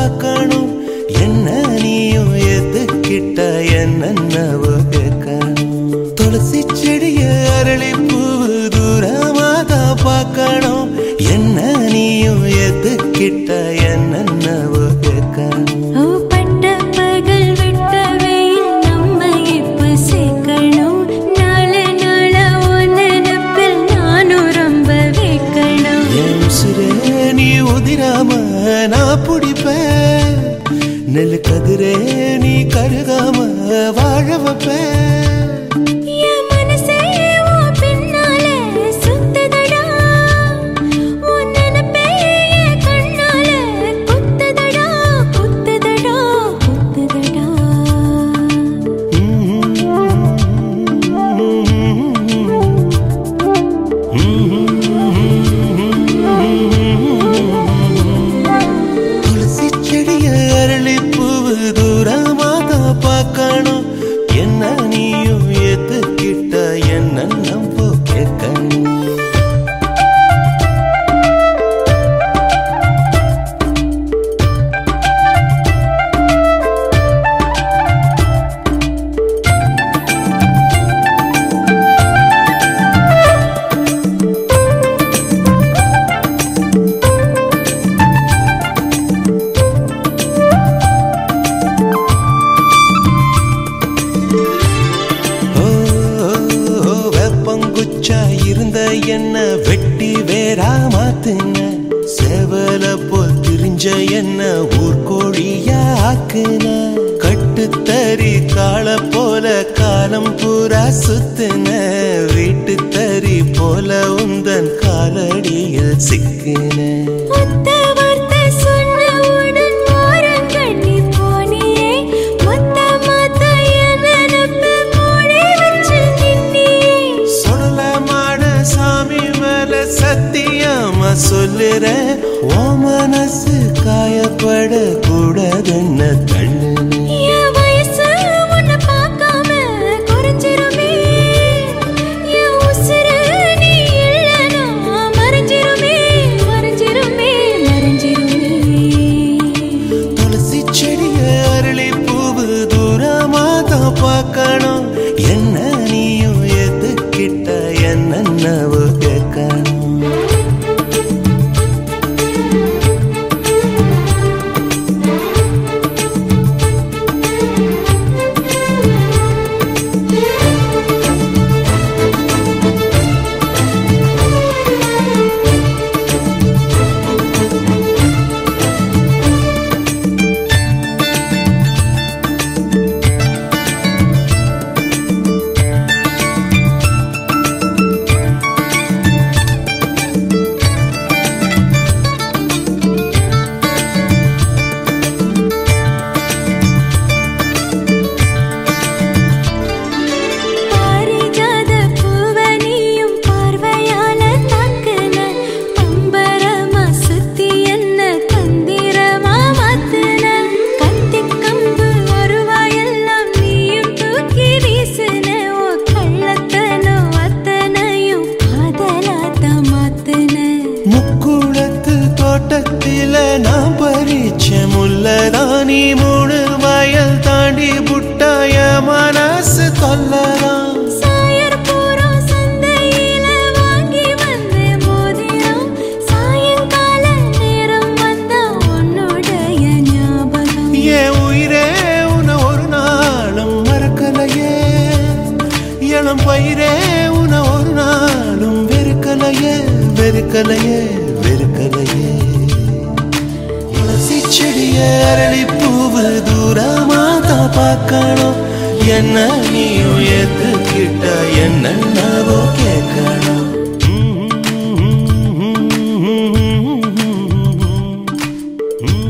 பார்க்கணும் என்ன நீயும் எதுக்கிட்ட என்னென்னவோ கேட்கணும் துளசி செடிய அரளி பூவு தூரமாதான் பார்க்கணும் என்ன நீயும் எதுக்கிட்ட என்னென்னவோ கேட்கணும் ஓ பட்ட பகல் விட்ட வெயில் நம்ம இப்ப சேர்க்கணும் நாள நாள உன் நினப்பில் நானும் ரொம்ப வைக்கணும் என் உசுரே நீ உதிராம நான் பிடிப்பேன் நெல் கதிரே நீ கருகாம வாழ வைப்பேன் என் மனசே உன் பின்னாலே சுத்துதடா உன் நினப்பே என் கண்ணால குத்துதடா குத்துதடா குத்துதடா துளசி செடிய அரளி பூவு தூரமாதான் பார்க்கணும் என்ன நீயும் எதுக்கிட்ட என்ன நம்ப கேட்கணும் ஓ, ஓ, வெப்பங்குச்சா இருந்த என்ன வெட்டி வேறா மாத்துன செவல போல் திரிஞ்ச என்ன ஊர்கோழியா ஆக்குன கட்டுத்தறி கால போல காலம் பூரா சுத்துன வீட்டு தறி போல உந்தன் காலடியில் சிக்கின ஒத்த வார்த்தை சொன்னவுடன் ஓரங்கண்ணி போனியே மொத்த மொத்த என் நினப்பு மூடி வச்சு நின்னியே சொல்லமான சாமி மேல சத்தியமா சொல்லுறேன் ஓ மனசு காயப்பட கூடாதுன்னு தள்ளுன என் வயசு உன்னை பார்க்காம குறைஞ்சிருமே. என் உசுரு நீ இல்லைனா மறைஞ்சிருமே, மறைஞ்சிருமே, மறைஞ்சிருமே. துளசி செடிய அரளி பூவு தூரமா தான் பார்க்கணும் என்ன நீயும் எதுக்கிட்ட என்னென்னவோ கேட்கணும் பாரிஜாத பூவனியும் பார்வையால தாக்குன. பம்பரமா சுத்தி என்ன தந்திரமா மாத்துன. கத்திக் கம்பு அருவாயெல்லாம் நீயும் தூக்கி வீசுன. உன் கள்ளத்தனம் அத்தனையும் காதலாத்தான் மாத்துன. முக்குளத்து தோட்டத்தில நான் பறிச்ச முல்லதானி மூணு வயல் தாண்டி புட்டாய மனசு தொல்லதான் சாயர்புரம் சந்தையில வாங்கி வந்த மோதிரம். சாயங்கால நேரம் வந்தா உன்னுடைய ஞாபகம். என் உயிரே உன ஒரு நாளும் மறக்கலையே இளம் பயிரே உன ஒரு நாளும் வெறுக்கலையே வெறுக்கலையே வெறுக்கலையே துளசி செடிய அரளி பூவு தூரமா தான் பார்க்கணும் என்ன நீயும் எதுக்கிட்ட என்னென்னவோ கேட்கணும் Mm-hmm.